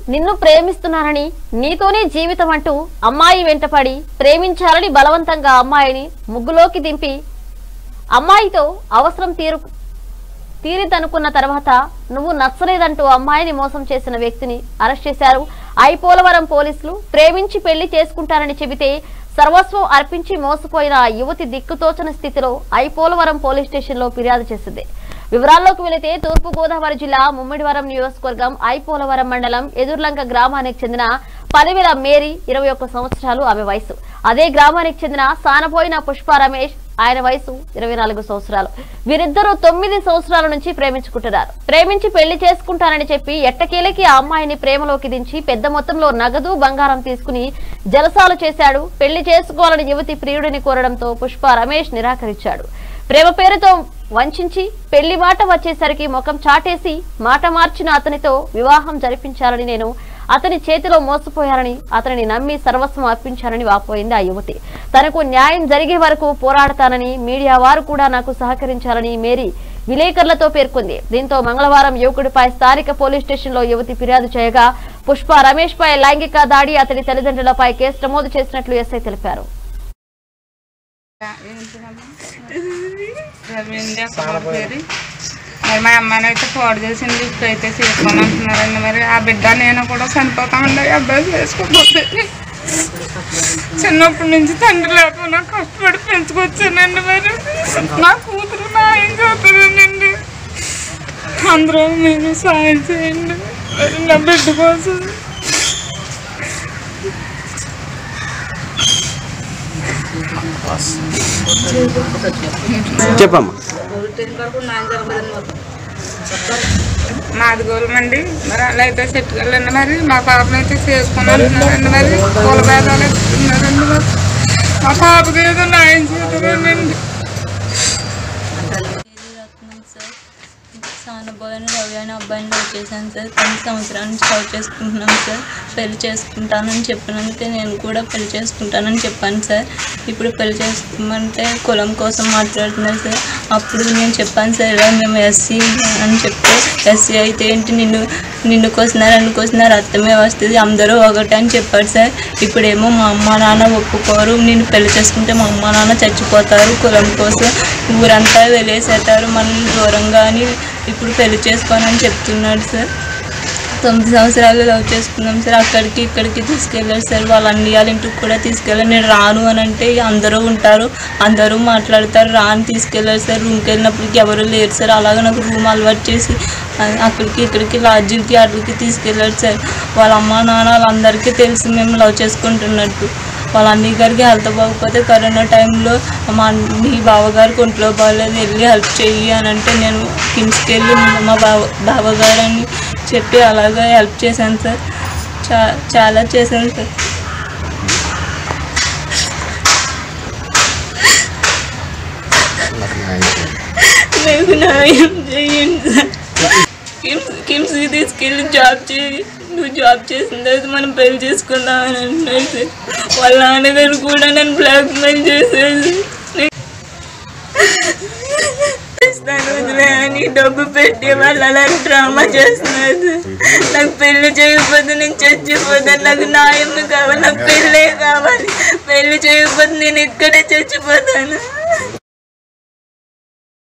నిన్ను ప్రేమిస్తున్నానని నీతోనే జీవితం అంటూ అమ్మాయి వెంటపడి ప్రేమించాలని బలవంతంగా అమ్మాయిని ముగ్గులోకి దింపి అమ్మాయితో అవసరం తీరు తీరిదనుకున్న తర్వాత నువ్వు నచ్చలేదంటూ అమ్మాయిని మోసం చేసిన వ్యక్తిని అరెస్ట్ చేశారు ఐపోలవరం పోలీసులు ప్రేమించి పెళ్లి చేసుకుంటారని చెబితే సర్వస్వం అర్పించి మోసపోయిన ఆ యువతి దిక్కుతోచని స్థితిలో ఐపోలవరం పోలీస్ స్టేషన్ లో ఫిర్యాదు చేసింది వివరాల్లోకి వెళితే తూర్పు గోదావరి జిల్లా ముమ్మిడివరం నియోజకవర్గం ఐపోలవరం మండలం ఎదుర్లంక గ్రామానికి చెందిన పదివేల మేరీ ఇరవై ఒక్క సంవత్సరాలు ఆమె వయసు అదే గ్రామానికి చెందిన సానపోయిన పుష్ప రమేష్ ఆయన వయసు ఇరవై నాలుగు సంవత్సరాలు వీరిద్దరూ తొమ్మిది సంవత్సరాల నుంచి ప్రేమించుకుంటున్నారు ప్రేమించి పెళ్లి చేసుకుంటానని చెప్పి ఎట్టకేలకి ఆ అమ్మాయిని ప్రేమలోకి దించి పెద్ద మొత్తంలో నగదు బంగారం తీసుకుని జలసాలు చేశాడు పెళ్లి చేసుకోవాలని యువతి ప్రియుడిని కోరడంతో పుష్ప రమేష్ నిరాకరించాడు ప్రేమ పేరుతో వంచించి పెళ్లి మాట వచ్చేసరికి ముఖం చాటేసి మాట మార్చిన అతనితో వివాహం జరిపించాలని నేను అతని చేతిలో మోసపోయారని అతనిని నమ్మి సర్వస్వం అర్పించారని వాపోయింది ఆ యువతి తనకు న్యాయం జరిగే వరకు పోరాడతానని మీడియా వారు కూడా నాకు సహకరించాలని మేరీ విలేకరులతో పేర్కొంది దీంతో మంగళవారం యువకుడిపై స్థానిక పోలీస్ స్టేషన్ లో యువతి ఫిర్యాదు చేయగా పుష్ప రమేష్ పై లైంగిక దాడి అతని తల్లిదండ్రులపై కేసు నమోదు చేసినట్లు ఎస్ఐ తెలిపారు రవీంద్ర పేరు మరి మా అమ్మాయిని అయితే పాడు చేసింది ఇప్పుడు అయితే చేసుకోని అంటున్నారండి మరి ఆ బిడ్డ నేను కూడా చనిపోతామండి ఆ అబ్బాయి చేసుకోకపోతే చిన్నప్పటి నుంచి తండ్రి లేకుండా కష్టపడి పెంచుకొచ్చానండి మరి నా కూతురు నా ఏం చదువుతానండి అందరూ మీరు సాయం చేయండి మరి నా బిడ్డ కోసం చెప్పమ్మా మాది గోలమండి మరి అలా అయితే చెట్టుకెళ్ళండి మరి మా పాపను అయితే చేసుకుని అంటున్నారండి మరి పూల భేదాలు ఇస్తున్నారండి మరి మా పాపకి ఏదో న్యాయం చేయటమేనండి రత్నం సార్ సానబోయని రవి అనే అబ్బాయిని లవ్ చేశాను సార్ కొన్ని సంవత్సరాల నుంచి లవ్ చేసుకుంటున్నాను సార్ పెళ్లి చేసుకుంటానని చెప్పినందుకే నేను కూడా పెళ్లి చేసుకుంటానని చెప్పాను సార్ ఇప్పుడు పెళ్లి చేసుకోమంటే కులం కోసం మాట్లాడుతున్నారు సార్ అప్పుడు నేను చెప్పాను సార్ ఇలా మేము ఎస్సీ అని చెప్తే ఎస్సీ అయితే ఏంటి నిన్ను నిన్ను కోసినారు అన్ను కోసినారు అర్థమే వస్తుంది అందరూ ఒకటే అని చెప్పాడు సార్ ఇప్పుడేమో మా అమ్మ నాన్న ఒప్పుకోరు నేను పెళ్లి చేసుకుంటే మా అమ్మ నాన్న చచ్చిపోతారు కులం కోసం ఊరంతా వెలేసేస్తారు మనల్ని దూరంగా అని ఇప్పుడు పెళ్లి చేసుకోనని చెప్తున్నాడు సార్ తొమ్మిది సంవత్సరాలు లవ్ చేసుకున్నాం సార్ అక్కడికి ఇక్కడికి తీసుకెళ్ళారు సార్ వాళ్ళ అన్ని వాళ్ళ ఇంటికి కూడా తీసుకెళ్ళారు నేను రాను అని అంటే అందరూ ఉంటారు అందరూ మాట్లాడతారు రాని తీసుకెళ్ళారు సార్ రూమ్కి వెళ్ళినప్పటికి ఎవరు లేరు సార్ అలాగే నాకు రూమ్ అలవాటు చేసి ఆ, అక్కడికి ఇక్కడికి లాడ్జికి అక్కడికి తీసుకెళ్ళారు సార్ వాళ్ళ అమ్మ నాన్న వాళ్ళందరికీ తెలిసి మేము లవ్ చేసుకుంటున్నట్టు వాళ్ళ అన్నయ్య గారికి హెల్త్ బాగోకపోతే కరోనా టైంలో మా మీ బావగారికి ఒంట్లో బాగాలేదు వెళ్ళి హెల్ప్ చెయ్యి అని అంటే నేను కిమ్స్కి వెళ్ళి మా బావ బావగారు అని చెప్పి అలాగే హెల్ప్ చేశాను సార్ చా చాలా చేశాను సార్ నాకు న్యాయం చేయండి సార్ కిమ్స్ కిమ్స్కి తీసుకెళ్ళి జాబ్ చేయి నువ్వు జాబ్ చేసిన తర్వాత మనం పెళ్లి చేసుకుందాం అని అంటున్నాడు సార్ వాళ్ళ నాన్నగారు కూడా నన్ను బ్లాక్మెయిల్ చేసేది ఇస్తాను వదిలే అని డబ్బు పెట్టి వాళ్ళు అలా డ్రామా చేస్తున్నారు నాకు పెళ్లి చేయకపోతే నేను చచ్చిపోతాను నాకు న్యాయం కావాలి నాకు పెళ్ళే కావాలి పెళ్లి చేయకపోతే నేను ఇక్కడే చచ్చిపోతాను